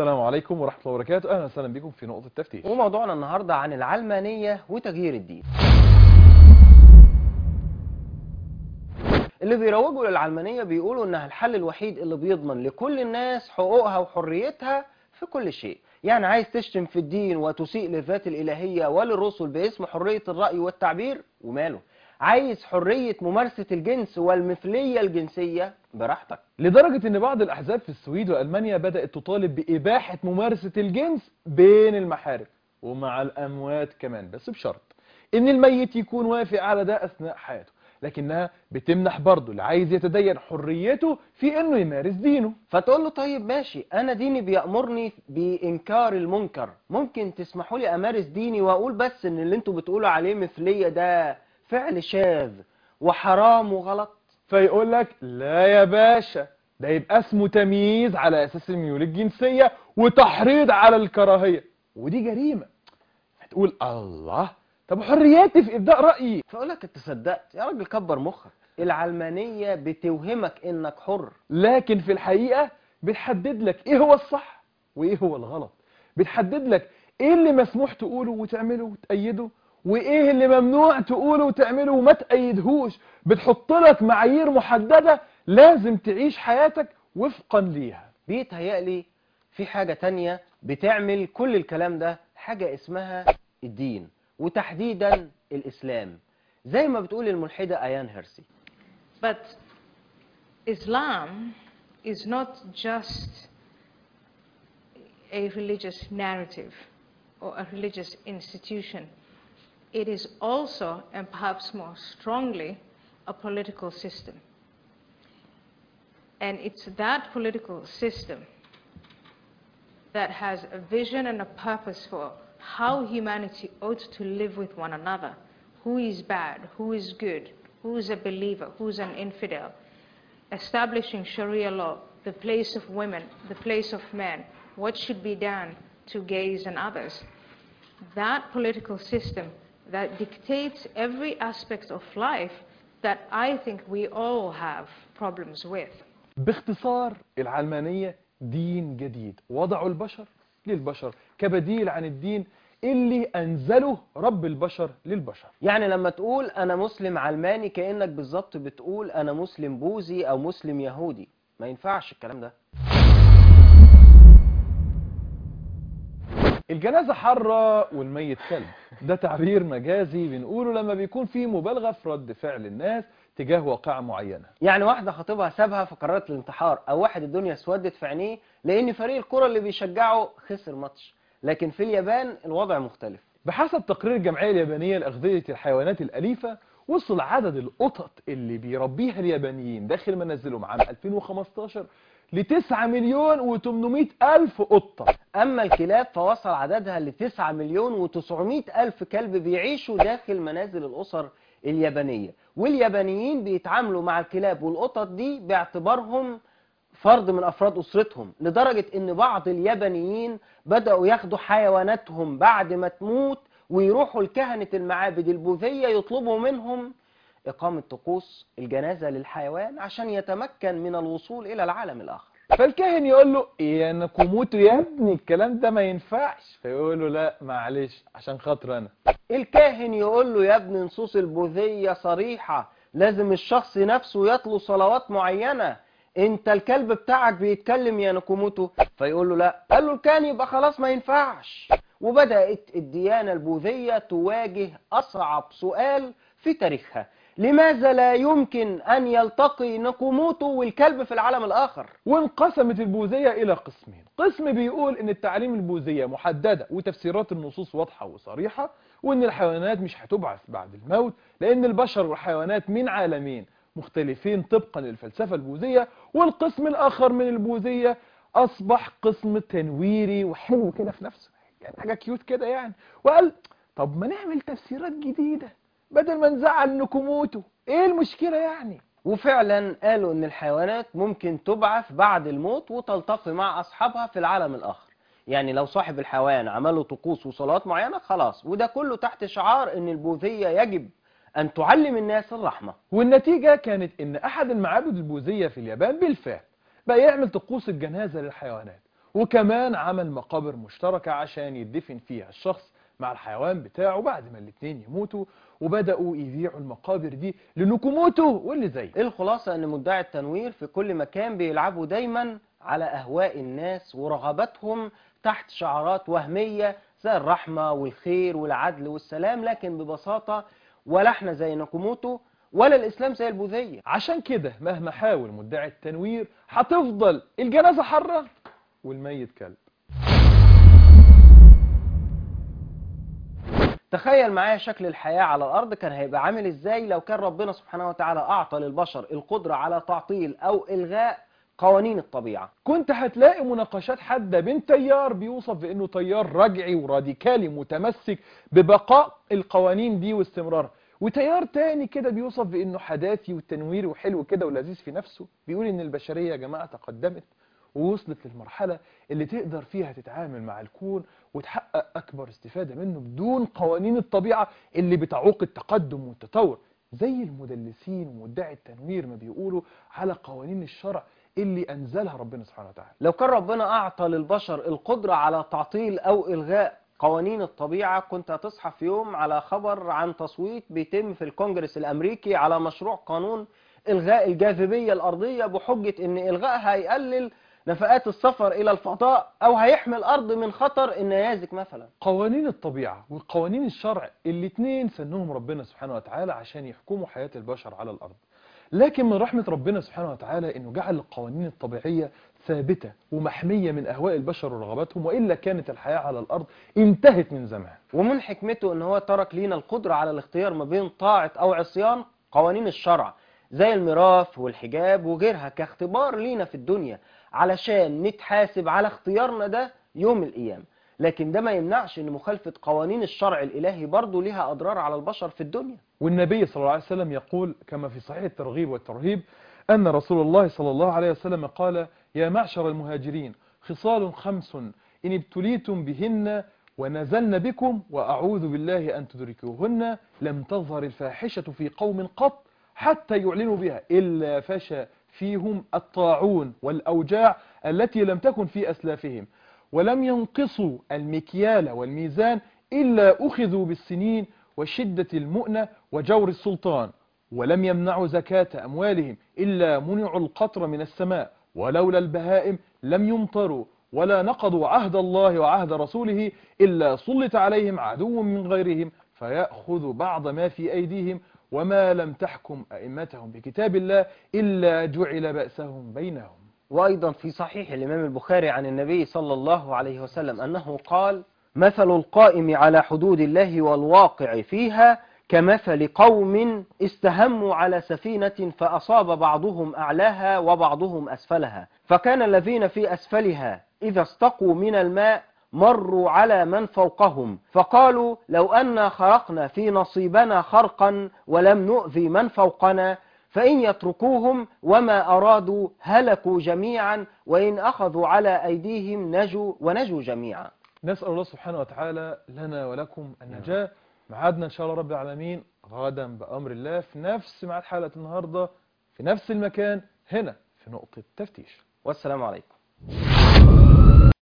السلام عليكم ورحمة الله وبركاته أهلا وسهلا بكم في نقطة تفتيش وموضوعنا النهاردة عن العلمانية وتغيير الدين اللي بيروجوا للعلمانية بيقولوا انها الحل الوحيد اللي بيضمن لكل الناس حقوقها وحريتها في كل شيء يعني عايز تشتم في الدين وتسيء للذات الإلهية وللرسل باسم حرية الرأي والتعبير وماله عايز حرية ممارسة الجنس والمثلية الجنسية براحتك لدرجة ان بعض الأحزاب في السويد وألمانيا بدأت تطالب بإباحة ممارسة الجنس بين المحارم ومع الأموات كمان بس بشرط ان الميت يكون وافق على ده أثناء حياته لكنها بتمنح برضه اللي عايز يتدين حريته في انه يمارس دينه فتقول له طيب ماشي انا ديني بيأمرني بإنكار المنكر ممكن تسمحوا لي امارس ديني واقول بس ان اللي انتوا بتقولوا عليه مثلية ده فعل شاذ وحرام وغلط فيقول لك لا يا باشا ده يبقى اسمه تمييز على اساس الميول الجنسية وتحريض على الكراهية ودي جريمة فتقول الله طب حرياتي في ابداء رأيي فاقول لك انت صدقت يا راجل كبر مخك العلمانية بتوهمك انك حر لكن في الحقيقة بتحدد لك ايه هو الصح وايه هو الغلط بتحدد لك ايه اللي مسموح تقوله وتعمله وتأيده وايه اللي ممنوع تقوله وتعمله وما تأيدهوش بتحط لك معايير محددة لازم تعيش حياتك وفقا ليها بيتهيألي في حاجة تانية بتعمل كل الكلام ده حاجة اسمها الدين وتحديدا الإسلام زي ما بتقول الملحدة أيان هيرسي But Islam is not just a religious narrative or a religious institution. It is also, and perhaps more strongly, a political system. And it's that political system that has a vision and a purpose for how humanity ought to live with one another. Who is bad? Who is good? Who is a believer? Who is an infidel? Establishing Sharia law, the place of women, the place of men, what should be done to gays and others. That political system that dictates every aspect of life that I think we all have problems with. باختصار العلمانية دين جديد وضعوا البشر للبشر كبديل عن الدين اللي أنزله رب البشر للبشر يعني لما تقول أنا مسلم علماني كأنك بالظبط بتقول أنا مسلم بوذي أو مسلم يهودي ما ينفعش الكلام ده الجنازة حرة والميت كلب ده تعبير مجازي بنقوله لما بيكون في مبالغة في رد فعل الناس تجاه واقعة معينة يعني واحدة خطيبها سابها فقررت الانتحار أو واحد الدنيا اسودت في عينيه لأن فريق الكرة اللي بيشجعه خسر ماتش لكن في اليابان الوضع مختلف بحسب تقرير الجمعية اليابانية لأغذية الحيوانات الأليفة وصل عدد القطط اللي بيربيها اليابانيين داخل منازلهم عام 2015 ل 9 مليون و800 ألف قطة أما الكلاب فوصل عددها ل 9 مليون و900 ألف كلب بيعيشوا داخل منازل الأسر اليابانية واليابانيين بيتعاملوا مع الكلاب والقطط دي باعتبارهم فرد من أفراد أسرتهم لدرجة أن بعض اليابانيين بدأوا ياخدوا حيواناتهم بعد ما تموت ويروحوا لكهنة المعابد البوذية يطلبوا منهم إقامة طقوس الجنازة للحيوان عشان يتمكن من الوصول إلى العالم الآخر فالكاهن يقول له يا نكوموتو يا ابني الكلام ده ما ينفعش فيقول له لا معلش عشان خاطر انا الكاهن يقول له يا ابني نصوص البوذية صريحة لازم الشخص نفسه يتلو صلوات معينة انت الكلب بتاعك بيتكلم يا نكوموتو فيقول له لا قال له الكاهن يبقى خلاص ما ينفعش وبدأت الديانة البوذية تواجه أصعب سؤال في تاريخها لماذا لا يمكن أن يلتقي نكوموتو والكلب في العالم الآخر وانقسمت البوذية إلى قسمين قسم بيقول إن التعاليم البوذية محددة وتفسيرات النصوص واضحة وصريحة وإن الحيوانات مش هتبعث بعد الموت لأن البشر والحيوانات من عالمين مختلفين طبقا للفلسفة البوذية والقسم الآخر من البوذية أصبح قسم تنويري وحلو كده في نفسه يعني حاجة كيوت كده يعني وقال طب ما نعمل تفسيرات جديدة بدل ما نزعل نكوموتو ايه المشكلة يعني وفعلا قالوا ان الحيوانات ممكن تبعث بعد الموت وتلتقي مع اصحابها في العالم الاخر يعني لو صاحب الحيوان عمله طقوس وصلوات معينة خلاص وده كله تحت شعار ان البوذية يجب ان تعلم الناس الرحمة والنتيجة كانت ان احد المعابد البوذية في اليابان بالفعل بقى يعمل طقوس الجنازة للحيوانات وكمان عمل مقابر مشتركة عشان يدفن فيها الشخص مع الحيوان بتاعه بعد ما الاتنين يموتوا وبدأوا يبيعوا المقابر دي لنكوموتو واللي زيه الخلاصة ان مدعي التنوير في كل مكان بيلعبوا دايما على اهواء الناس ورغباتهم تحت شعارات وهمية زي الرحمة والخير والعدل والسلام لكن ببساطة ولا احنا زي ناكوموتو ولا الاسلام زي البوذية عشان كده مهما حاول مدعي التنوير هتفضل الجنازة حرة والميت كلب تخيل معايا شكل الحياة على الأرض كان هيبقى عامل إزاي لو كان ربنا سبحانه وتعالى أعطى للبشر القدرة على تعطيل أو إلغاء قوانين الطبيعة كنت هتلاقي مناقشات حادة بين تيار بيوصف بأنه تيار رجعي وراديكالي متمسك ببقاء القوانين دي واستمرارها وتيار تاني كده بيوصف بأنه حداثي وتنويري وحلو كده ولذيذ في نفسه بيقول إن البشرية يا جماعة تقدمت ووصلت للمرحلة اللي تقدر فيها تتعامل مع الكون وتحقق أكبر استفادة منه بدون قوانين الطبيعة اللي بتعوق التقدم والتطور زي المدلسين ومدعي التنوير ما بيقولوا على قوانين الشرع اللي أنزلها ربنا سبحانه وتعالى لو كان ربنا أعطى للبشر القدرة على تعطيل أو إلغاء قوانين الطبيعة كنت هتصحى في يوم على خبر عن تصويت بيتم في الكونجرس الأمريكي على مشروع قانون إلغاء الجاذبية الأرضية بحجة إن إلغائها هيقلل نفقات السفر إلى الفضاء أو هيحمي الأرض من خطر النيازك مثلا قوانين الطبيعة وقوانين الشرع الاتنين سنهم ربنا سبحانه وتعالى عشان يحكموا حياة البشر على الأرض لكن من رحمة ربنا سبحانه وتعالى انه جعل القوانين الطبيعية ثابتة ومحمية من أهواء البشر ورغباتهم وإلا كانت الحياة على الأرض انتهت من زمان ومن حكمته ان هو ترك لينا القدرة على الاختيار ما بين طاعة او عصيان قوانين الشرع زي الميراث والحجاب وغيرها كاختبار لينا في الدنيا علشان نتحاسب على اختيارنا ده يوم القيامة لكن ده ما يمنعش ان مخالفة قوانين الشرع الالهي برضه ليها اضرار على البشر في الدنيا والنبي صلى الله عليه وسلم يقول كما في صحيح الترغيب والترهيب أن رسول الله صلى الله عليه وسلم قال يا معشر المهاجرين خصال خمس إن ابتليتم بهن ونزلن بكم وأعوذ بالله أن تدركوهن لم تظهر الفاحشة في قوم قط حتى يعلنوا بها إلا فشى فيهم الطاعون والأوجاع التي لم تكن في أسلافهم ولم ينقصوا المكيال والميزان إلا أخذوا بالسنين وشدة المؤنة وجور السلطان ولم يمنعوا زكاة أموالهم إلا منعوا القطر من السماء ولولا البهائم لم يمطروا ولا نقضوا عهد الله وعهد رسوله إلا سلط عليهم عدو من غيرهم فيأخذ بعض ما في أيديهم وما لم تحكم أئمتهم بكتاب الله إلا جعل بأسهم بينهم وأيضا في صحيح الإمام البخاري عن النبي صلى الله عليه وسلم أنه قال مثل القائم على حدود الله والواقع فيها كمثل قوم استهموا على سفينة فأصاب بعضهم أعلاها وبعضهم أسفلها فكان الذين في أسفلها إذا استقوا من الماء مروا على من فوقهم فقالوا لو أنا خرقنا في نصيبنا خرقا ولم نؤذي من فوقنا فإن يتركوهم وما أرادوا هلكوا جميعا وإن أخذوا على أيديهم نجوا ونجوا جميعا نسأل الله سبحانه وتعالى لنا ولكم النجاة معادنا إن شاء الله رب العالمين غدا بأمر الله في نفس ميعاد حلقة النهاردة في نفس المكان هنا في نقطة تفتيش والسلام عليكم